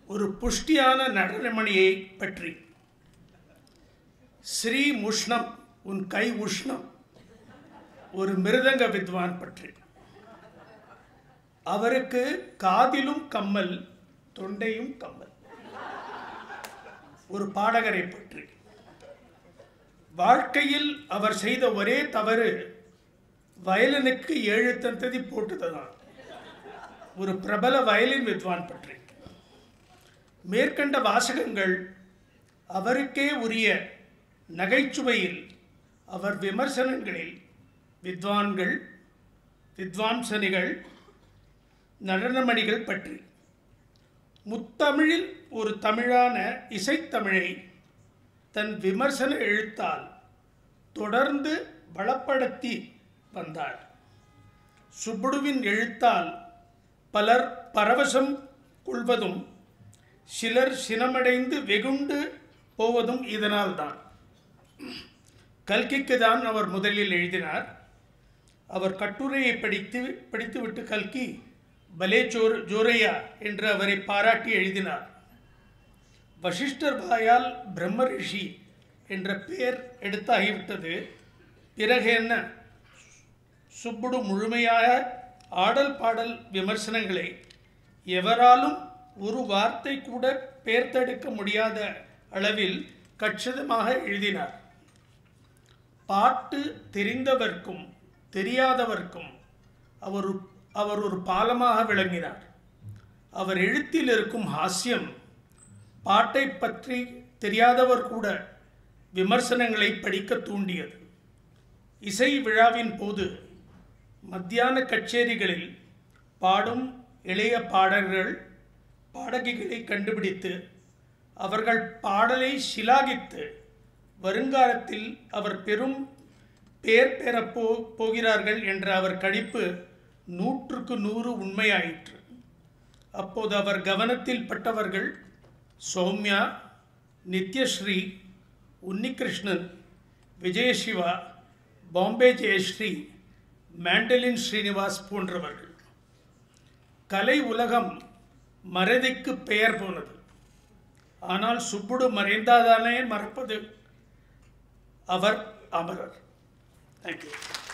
ஒரு புஷ்டியான நடனமணியை பற்றி ஸ்ரீ முஷ்ணம் உன் கை உஷ்ணம் ஒரு மிருதங்க வித்வான் பற்றி அவருக்கு காதிலும் கம்மல் தொண்டையும் கம்மல் ஒரு பாடகரை பற்றி வாழ்க்கையில் அவர் செய்த ஒரே தவறு வயலினுக்கு ஏழு தந்ததி போட்டதுதான் ஒரு பிரபல வயலின் வித்வான் பற்றி மேற்கண்ட வாசகங்கள் அவருக்கே உரிய நகைச்சுவையில் அவர் விமர்சனங்களில் வித்வான்கள் வித்வாம்சனிகள் நடனமணிகள் பற்றி முத்தமிழில் ஒரு தமிழான இசைத்தமிழை தன் விமர்சன எழுத்தால் தொடர்ந்து பலப்படுத்தி வந்தார் சுப்புடுவின் எழுத்தால் பலர் பரவசம் கொள்வதும் சிலர் சினமடைந்து வெகுண்டு போவதும் இதனால்தான் கல்கிக்கு தான் அவர் முதலில் எழுதினார் அவர் கட்டுரையை படித்து படித்துவிட்டு கல்கி பலே ஜோர் ஜோரையா என்று அவரை பாராட்டி எழுதினார் வசிஷ்டர் வாயால் பிரம்ம ரிஷி என்ற பெயர் எடுத்தாகிவிட்டது பிறகு என்ன சுப்புடு முழுமையாக ஆடல் பாடல் விமர்சனங்களை எவராலும் ஒரு வார்த்தை கூட பெயர்த்தெடுக்க முடியாத அளவில் கச்சிதமாக எழுதினார் பாட்டு தெரிந்தவர்க்கும் தெரியாதவர்க்கும் அவர் அவர் ஒரு பாலமாக விளங்கினார் அவர் எழுத்தில் இருக்கும் ஹாஸ்யம் பாட்டை பற்றி தெரியாதவர் கூட விமர்சனங்களை படிக்க தூண்டியது இசை விழாவின் போது மத்தியான கச்சேரிகளில் பாடும் இளைய பாடகர்கள் பாடகிகளை கண்டுபிடித்து அவர்கள் பாடலை சிலாகித்து வருங்காலத்தில் அவர் பெரும் பேர் பெறப் போ போகிறார்கள் என்ற அவர் கணிப்பு நூற்றுக்கு நூறு உண்மையாயிற்று அப்போது அவர் கவனத்தில் பட்டவர்கள் சௌமியா நித்யஸ்ரீ உன்னிகிருஷ்ணன் விஜயசிவா பாம்பே ஜெயஸ்ரீ மேண்டலின் ஸ்ரீனிவாஸ் போன்றவர்கள் கலை உலகம் மறதிக்கு பெயர் போனது ஆனால் சுப்புடு மறைந்தாதானே மறப்பது அவர் அமரர் தேங்க்யூ